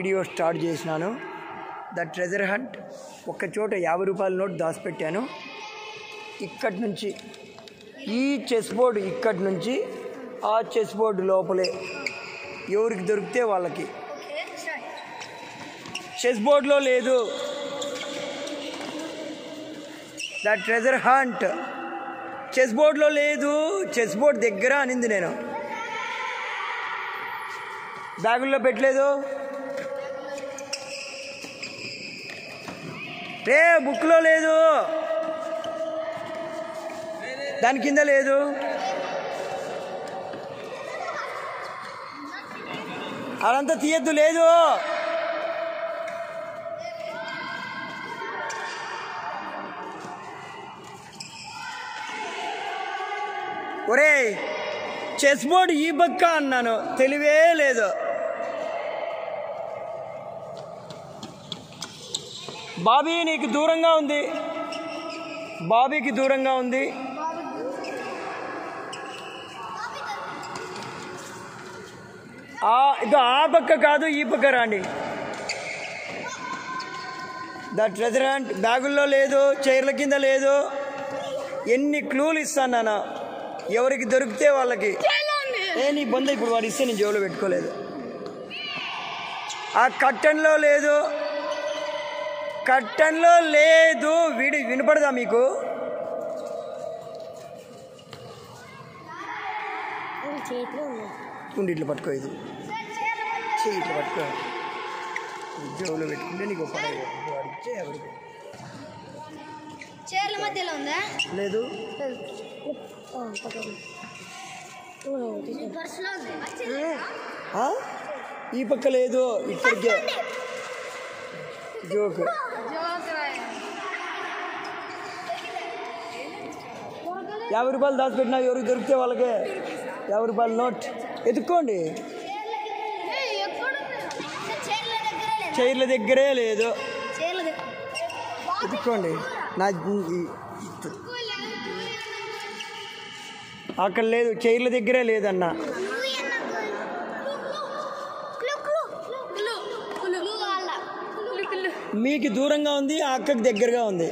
Video start చేసినాను the treasure hunt ఒక్క చోట యాభై రూపాయల నోట్ దాచిపెట్టాను ఇక్కడి నుంచి ఈ చెస్ బోర్డు ఇక్కడి నుంచి ఆ చెస్ బోర్డు లోపలే ఎవరికి దొరికితే వాళ్ళకి చెస్ బోర్డులో లేదు ద ట్రెజర్ హంట్ చెస్ బోర్డులో లేదు చెస్ బోర్డ్ దగ్గర అనింది నేను బ్యాగుల్లో పెట్టలేదు రే బుక్లో లేదు దాని కింద లేదు అదంతా తీయద్దు లేదు ఒరే చెస్ బోర్డ్ ఈ బక్క అన్నాను తెలివే లేదు బాబీ నీకు దూరంగా ఉంది బాబీకి దూరంగా ఉంది ఆ ఇదో ఆ పక్క కాదు ఈ పక్క రాండి ద ట్రెజరెంట్ బ్యాగుల్లో లేదు చైర్ల కింద లేదు ఎన్ని క్లూలు ఇస్తాను నాన్న ఎవరికి దొరికితే వాళ్ళకి ఏ నీ బొంద ఇప్పుడు వాడు ఇస్తే నేను జోలో పెట్టుకోలేదు ఆ కట్టన్లో లేదు కట్టన్లో లేదు వీడి వినపడదా మీకు చేతిలో ఉంది ఉండి ఇట్లా పట్టుకో ఇది చెయ్యి ఇట్లా పట్టుకో జోలో పెట్టుకుంటే నీకు ఒక పడేది. వాడు ఇచ్చే ఎవరికి చీరల మధ్యలో ఉందా లేదు పర్సులో ఉంది ఆ? ఈ పక్క లేదు ఇక్కడికే జోక్ యాభై రూపాయలు దాచిపెట్టినా ఎవరికి దొరికితే వాళ్ళకే యాభై రూపాయల నోట్ ఎత్తుక్కోండి చీరల దగ్గర లేదా చైర్ల దగ్గరే లేదు చీరల దగ్గర ఎత్తుక్కోండి నా ఈ- అక్కడ లేదు చైర్ల దగ్గరే లేదన్న మీకు దూరంగా ఉంది ఆ అక్కకి దగ్గరగా ఉంది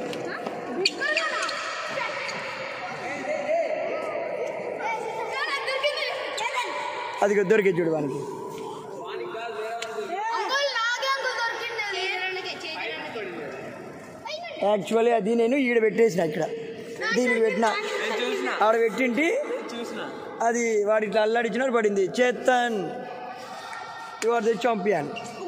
అది దొరికే చూడు వానికి యాక్చువల్లీ అది నేను ఈడ పెట్టేసిన ఇక్కడ దీనికి పెట్టిన ఆడ పెట్టింటి అది వాడి ఇట్లా అల్లాడిచ్చినాడు పడింది Chetan you are the champion